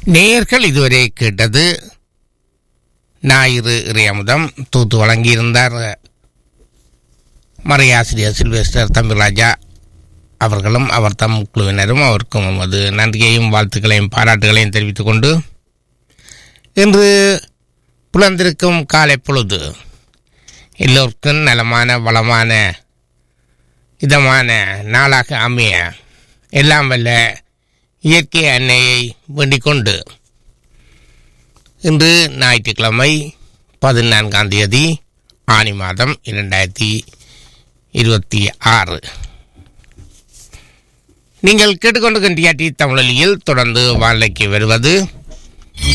நேயர்கள் இதுவரை கேட்டது ஞாயிறு இறையமுதம் தூத்து வழங்கியிருந்தார் மறையாசிரியர் சில்வெஸ்டர் தம்பிராஜா அவர்களும் அவர் தம் குழுவினரும் அவருக்கும் நமது நன்றியையும் வாழ்த்துக்களையும் பாராட்டுகளையும் தெரிவித்துக் கொண்டு இன்று புலந்திருக்கும் காலை பொழுது எல்லோருக்கும் நலமான வளமான இதமான நாளாக அமைய எல்லாம் வல்ல இயற்கை அன்னையை வேண்டிக் கொண்டு இன்று ஞாயிற்றுக்கிழமை பதினான்காம் தேதி ஆனி மாதம் இரண்டாயிரத்தி இருபத்தி ஆறு நீங்கள் கேட்டுக்கொண்டிருக்கின்ற தமிழொலியில் தொடர்ந்து வானிலைக்கு வருவது